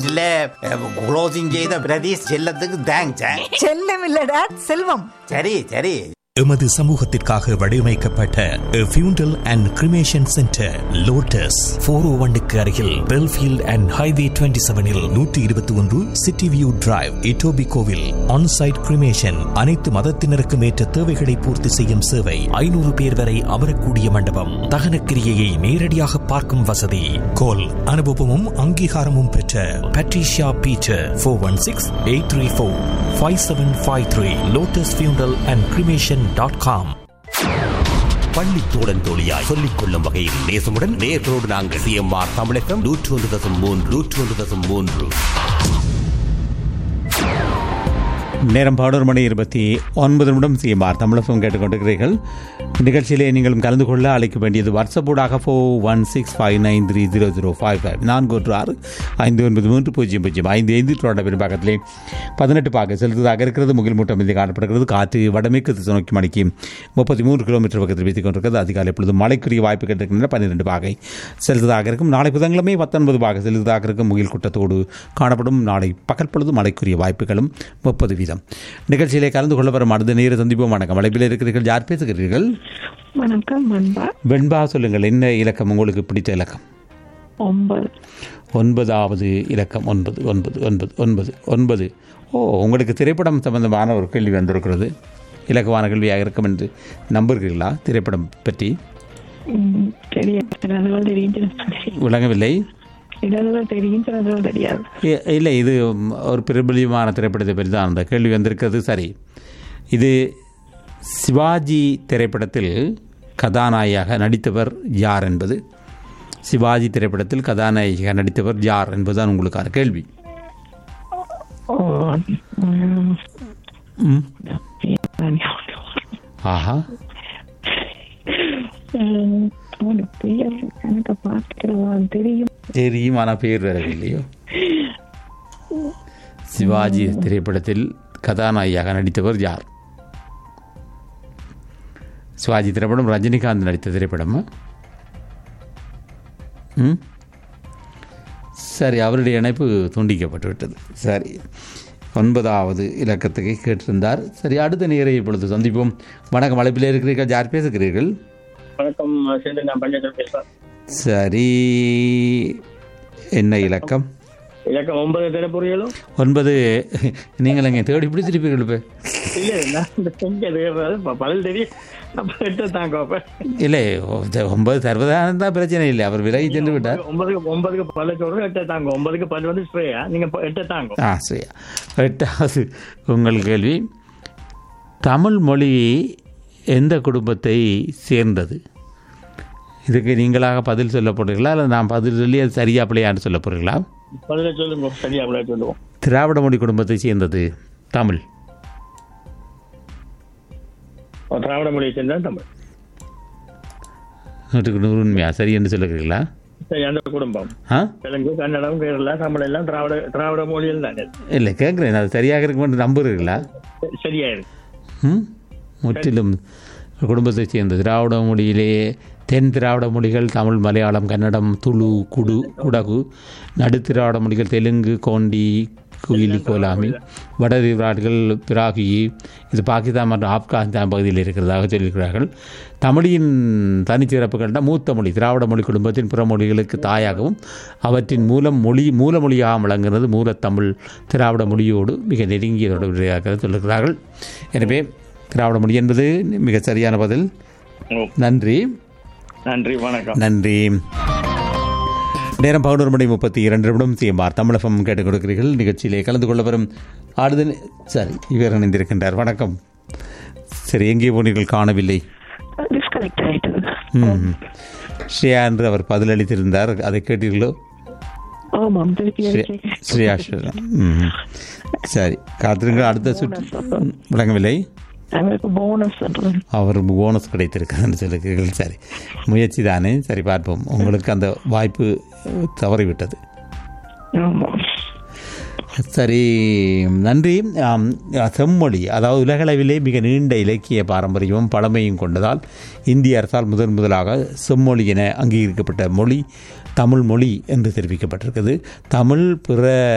ஆபீஸ்ல க்ளோசிங் செய்த பிரதீஷ் செல்லத்துக்கு தேங்க்ஸ் செல்லம் இல்ல டேட் செல்வம் சரி சரி எமது சமூகத்திற்காக வடிவமைக்கப்பட்ட funeral and cremation centre lotus four O ஒன்னுக்கு அருகில் பெல்ஃபீல்ட் அண்ட் ஹைவே டுவெண்ட்டி செவனில் நூற்றி இருபத்தி ஒன்று சிட்டி வியூ டிரைவ் இட்டோபி கோவில் ஆன்சைட் கிரிமேஷன் அனைத்து மதத்தினருக்கும் ஏற்ற தேவைகளை பூர்த்தி செய்யும் சேவை ஐநூறு பேர் வரை அமரக்கூடிய மண்டபம் தகன கிரியையை நேரடியாக பார்க்கும் வசதி கோல் அனுபவமும் அங்கீகாரமும் பெற்ற Patricia Peter four one six eight three four five seven five three lotus funeral and cremation dot com பள்ளி தோழன் தோழியாய் சொல்லிக் கொள்ளும் வகையில் நேசமுடன் நேர்களோடு நாங்கள் சிஎம்ஆர் தமிழகம் நூற்று ஒன்று தசம் மூன்று நூற்று ஒன்று தசம் மூன்று நேரம் பதினோரு மணி இருபத்தி ஒன்பது நிமிடம் சிஎம்ஆர் தமிழகம் கேட்டுக்கொண்டிருக்கிறீர்கள் நிகழ்ச்சியிலே நீங்களும் கலந்து கொள்ள அழைக்க வேண்டியது வாட்ஸ்அப்போடாக four one six five nine three zero zero five five நான்கு ஒன்று ஆறு ஐந்து ஒன்பது மூன்று பூஜ்ஜியம் பூஜ்ஜியம் ஐந்து ஐந்து தொடர் பெரும்பாக்கத்திலே பதினெட்டு பாக செலுத்ததாக இருக்கிறது முகில் மூட்டம் மீது காணப்படுகிறது காற்று வடமேற்கு திசை நோக்கி மணிக்கு முப்பத்தி மூன்று கிலோமீட்டர் பக்கத்தில் வீசிக் கொண்டிருக்கிறது அதிகாலை எப்பொழுது மழைக்குரிய வாய்ப்பு கேட்டிருக்கின்றன பன்னிரெண்டு பாகை செலுத்ததாக இருக்கும் நாளை புதன்கிழமை பத்தொன்பது பாக செலுத்ததாக இருக்கும் முகில் கூட்டத்தோடு காணப்படும் நாளை பகல் பொழுது மழைக்குரிய வாய்ப்புகளும் முப்பது வீதம் நிகழ்ச்சியிலே கலந்து கொள்ள வரும் அடுத்த நேர சந்திப்போம் வணக்கம் அழைப்பில் இருக்கிறீர்கள் யார் பேசுகிறீர்கள் வணக்கம் அன்பா வெண்பா சொல்லுங்கள் என்ன இலக்கம் உங்களுக்கு பிடித்த இலக்கம் ஒன்பது ஒன்பதாவது இலக்கம் ஒன்பது ஒன்பது ஒன்பது ஒன்பது ஒன்பது ஓ உங்களுக்கு திரைப்படம் சம்பந்தமான ஒரு கேள்வி வந்திருக்கிறது இலக்கமான கேள்வியாக இருக்கும் என்று நம்புகிறீர்களா திரைப்படம் பற்றி ம், தெரியாது சிலதுகள் தெரியும் சிலதுகள் தெரியும் விளங்கவில்லை சிலதுகள் தெரியும் சிலதுகள் தெரியாது இ- இல்லை இது ம், ஒரு பிரபலியமான திரைப்படத்தை பற்றி தான் அந்த கேள்வி வந்திருக்கிறது சரி இது சிவாஜி திரைப்படத்தில் கதாநாயகியாக நடித்தவர் யார் என்பது சிவாஜி திரைப்படத்தில் கதாநாயகியாக நடித்தவர் யார் என்பதுதான் உங்களுக்கான கேள்வி ஓ ம், ம். ம், ஆஹா அவனோட பெயர் எனக்கு பார்க்கிறவா தெரியும் தெரியும் ஆனால் பேர் வரவில்லையோ சிவாஜி திரைப்படத்தில் கதாநாயகியாக நடித்தவர் யார் சிவாஜி திரைப்படம் ரஜினிகாந்த் நடித்த திரைப்படமா ம் சரி அவருடைய இணைப்பு துண்டிக்கப்பட்டு விட்டது சரி ஒன்பதாவது இலக்கத்துக்கு கேட்டிருந்தார் சரி அடுத்த நேரை இப்பொழுது சந்திப்போம் வணக்கம் அழைப்பில் இருக்கிறீர்கள் யார் பேசுகிறீர்கள் வணக்கம் சேர்ந்து நான் பஞ்சாயத்து பேசுறேன் சரி என்ன இலக்கம் இலக்கம் ஒன்பது தினப்புரியலும் ஒன்பது நீங்கள் எங்கே தேடி பிடிச்சிருப்பீர்கள் இப்போ இல்ல நான் இந்த செஞ்சது ப- பதில் தெரியும் அப்ப எட்டு தாங்க அப்ப இல்லை ஒ- ஒன்பது தருவதான தான் பிரச்சனை இல்லை அவர் விலகி சென்று விட்டார் ஒன்பதுக்கு ஒன்பதுக்கு பல்ல சொல்றது எட்டு தாங்க ஒன்பதுக்கு பல் வந்து ஸ்ப்ரேயா நீங்க ப- எட்டு தாங்க ஆ சரி எட்டாவது உங்கள் கேள்வி தமிழ் மொழி எந்த குடும்பத்தை சேர்ந்தது இதுக்கு நீங்களாக பதில் சொல்ல போறீங்களா இல்லை நான் பதில் சொல்லி அது சரியா பிள்ளையான்னு சொல்ல போறீங்களா பதில சொல்லுங்க சரியா விளையா சொல்லுவோம் திராவிட மொழி குடும்பத்தை சேர்ந்தது தமிழ் ஓ, திராவிட மொழியை சேர்ந்தா தமிழ் நூற்றுக்கு நூறு உண்மையா சரி என்று சொல்லுகிறீங்களா சரி அந்த குடும்பம் ஆ தெலுங்கு கன்னடம் கேரளா தமிழ் எல்லாம் திராவிட திராவிட மொழியில் தான் இல்லை கேட்குறேன் அது சரியாக இருக்குமென்று நம்புகிறீர்களா சரியா இருக்கு ம்? முற்றிலும் குடும்பத்தை சேர்ந்த திராவிட மொழியிலே தென் திராவிட மொழிகள் தமிழ் மலையாளம் கன்னடம் துளு குடு குடகு நடுத்திராவிட மொழிகள் தெலுங்கு கோண்டி குயிலி கோலாமி வட திராவிடர்கள் பிராகி இது பாகிஸ்தான் மற்றும் ஆப்கானிஸ்தான் பகுதியில் இருக்கிறதாக சொல்லியிருக்கிறார்கள் தமிழின் தனிச்சிறப்புகள்னா மூத்த மொழி திராவிட மொழி குடும்பத்தின் பிற மொழிகளுக்கு தாயாகவும் அவற்றின் மூலம் மொழி மூல மொழியாக விளங்குகிறது மூலத்தமிழ் திராவிட மொழியோடு மிக நெருங்கிய தொடர்புடையதாக சொல்லுகிறார்கள் எனவே திராவிட மொழி என்பது மிக சரியான பதில் ஓ, நன்றி நன்றி வணக்கம் நன்றி நேரம் பதினோரு மணி முப்பத்தி இரண்டு நிமிடம் சிஎம்ஆர் தமிழகம் கேட்டுக் கொடுக்கிறீர்கள் நிகழ்ச்சியிலே கலந்து கொள்ள வரும் ஆடுதல் சரி இவர் இணைந்திருக்கின்றார் வணக்கம் சரி எங்கே போனீர்கள் காணவில்லை டிஸ்கனெக்ட் ஆயிட்டது ம் ஸ்ரேயா என்று அவர் பதிலளித்திருந்தார் அதை கேட்டீர்களோ ஆமாம் திருப்பி ஸ்ரே- அடிக்க ஸ்ரேயா ஸ்ரேயா. ம் சரி காத்திருங்கள் அடுத்த சுற்று விளங்கவில்லை எங்களுக்கு போனஸ் அவர் போனஸ் கிடைத்திருக்குதுன்னு சொல்லுகிறீர்கள் சரி முயற்சி தானே சரி பார்ப்போம் உங்களுக்கு அந்த வாய்ப்பு அஹ், தவறிவிட்டது ஆமாம் சரி நன்றி ஆம், செம்மொழி அதாவது உலகளவிலே மிக நீண்ட இலக்கிய பாரம்பரியமும் பழமையும் கொண்டதால் இந்திய அரசால் முதன் முதலாக செம்மொழி என அங்கீகரிக்கப்பட்ட மொழி தமிழ் மொழி என்று தெரிவிக்கப்பட்டிருக்கிறது தமிழ் பிற